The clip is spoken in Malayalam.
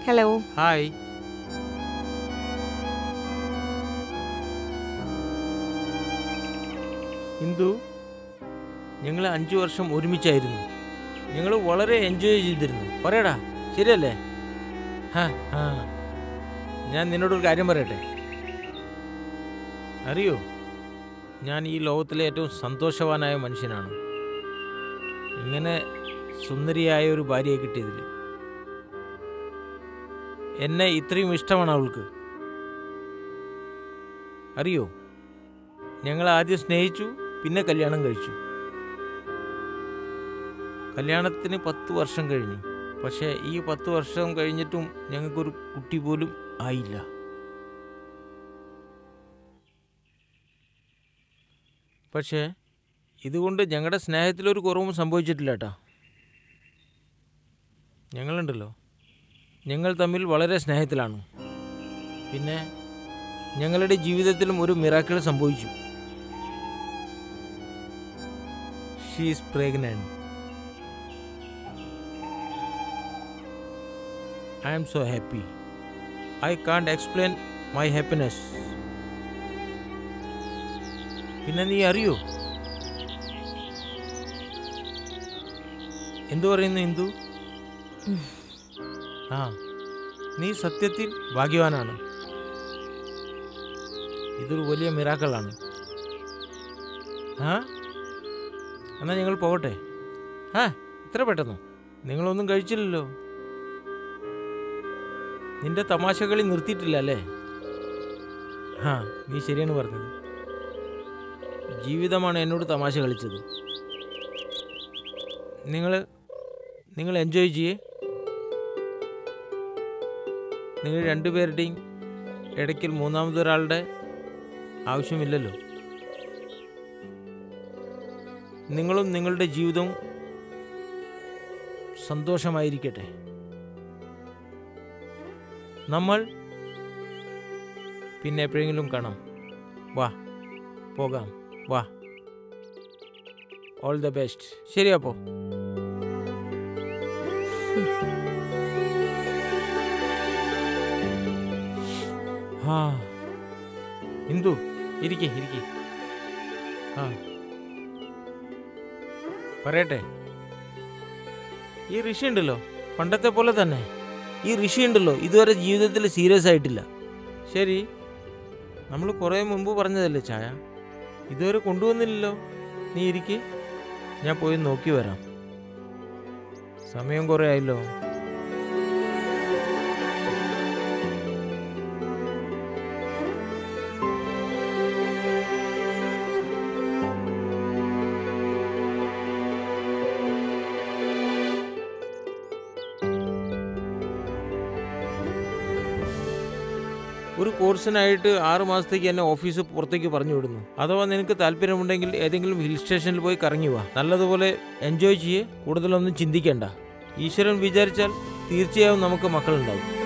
ഹലോ ഹായ് ഇന്ദു ഞങ്ങൾ അഞ്ചു വർഷം ഒരുമിച്ചായിരുന്നു ഞങ്ങൾ വളരെ എൻജോയ് ചെയ്തിരുന്നു പറയടാ ശരിയല്ലേ ഹാ ആ ഞാൻ നിന്നോടൊരു കാര്യം പറയട്ടെ അറിയോ ഞാൻ ഈ ലോകത്തിലെ ഏറ്റവും സന്തോഷവാനായ മനുഷ്യനാണ് ഇങ്ങനെ സുന്ദരിയായ ഒരു ഭാര്യയെ കിട്ടിയതിൽ എന്നെ ഇത്രയും ഇഷ്ടമാണ് അവൾക്ക് അറിയോ ഞങ്ങൾ ആദ്യം സ്നേഹിച്ചു പിന്നെ കല്യാണം കഴിച്ചു കല്യാണത്തിന് പത്ത് വർഷം കഴിഞ്ഞു പക്ഷേ ഈ പത്ത് വർഷം കഴിഞ്ഞിട്ടും ഞങ്ങൾക്കൊരു കുട്ടി പോലും ആയില്ല പക്ഷേ ഇതുകൊണ്ട് ഞങ്ങളുടെ സ്നേഹത്തിലൊരു കുറവും സംഭവിച്ചിട്ടില്ല കേട്ടോ ഞങ്ങളുണ്ടല്ലോ ഞങ്ങൾ തമ്മിൽ വളരെ സ്നേഹത്തിലാണ് പിന്നെ ഞങ്ങളുടെ ജീവിതത്തിലും ഒരു മിറാക്കിൾ സംഭവിച്ചു she's pregnant I am so happy I can't explain my happiness പിന്നെ നീ അറിയോ എന്തു പറയുന്നു ഇന്ദു ആ നീ സത്യത്തിൽ ഭാഗ്യവാനാണ് ഇതൊരു വലിയ മിറാക്കളാണ് ആ എന്നാ ഞങ്ങൾ പോകട്ടെ ആ ഇത്ര പെട്ടെന്നോ നിങ്ങളൊന്നും കഴിച്ചില്ലല്ലോ നിന്റെ തമാശകളി നിർത്തിയിട്ടില്ല അല്ലേ ആ നീ ശരിയാണ് പറഞ്ഞത് ജീവിതമാണ് എന്നോട് തമാശ കളിച്ചത് നിങ്ങൾ നിങ്ങൾ എൻജോയ് ചെയ്യേ നിങ്ങൾ രണ്ടുപേരുടെയും ഇടയ്ക്കിൽ മൂന്നാമതൊരാളുടെ ആവശ്യമില്ലല്ലോ നിങ്ങളും നിങ്ങളുടെ ജീവിതവും സന്തോഷമായിരിക്കട്ടെ നമ്മൾ പിന്നെ എപ്പോഴെങ്കിലും കാണാം വാ പോകാം വാ ഓൾ ദ ബെസ്റ്റ് ശരി അപ്പോ ആ ഇന്ദു ഇരിക്കേ ഇരിക്കേ ആ പറയട്ടെ ഈ ഋഷി ഉണ്ടല്ലോ പണ്ടത്തെ പോലെ തന്നെ ഈ ഋഷി ഉണ്ടല്ലോ ഇതുവരെ ജീവിതത്തിൽ സീരിയസ് ആയിട്ടില്ല ശരി നമ്മൾ കുറേ മുമ്പ് പറഞ്ഞതല്ലേ ചായ ഇതുവരെ കൊണ്ടുവന്നില്ലല്ലോ നീ ഇരിക്കേ ഞാൻ പോയി നോക്കി വരാം സമയം കുറേ ആയല്ലോ ഒരു കോഴ്സിനായിട്ട് ആറ് മാസത്തേക്ക് എന്നെ ഓഫീസ് പുറത്തേക്ക് പറഞ്ഞു വിടുന്നു അഥവാ നിനക്ക് താല്പര്യമുണ്ടെങ്കിൽ ഏതെങ്കിലും ഹിൽ സ്റ്റേഷനിൽ പോയി കറങ്ങി വാ നല്ലതുപോലെ എൻജോയ് ചെയ്യേ കൂടുതലൊന്നും ചിന്തിക്കേണ്ട ഈശ്വരൻ വിചാരിച്ചാൽ തീർച്ചയായും നമുക്ക് മക്കളുണ്ടാവും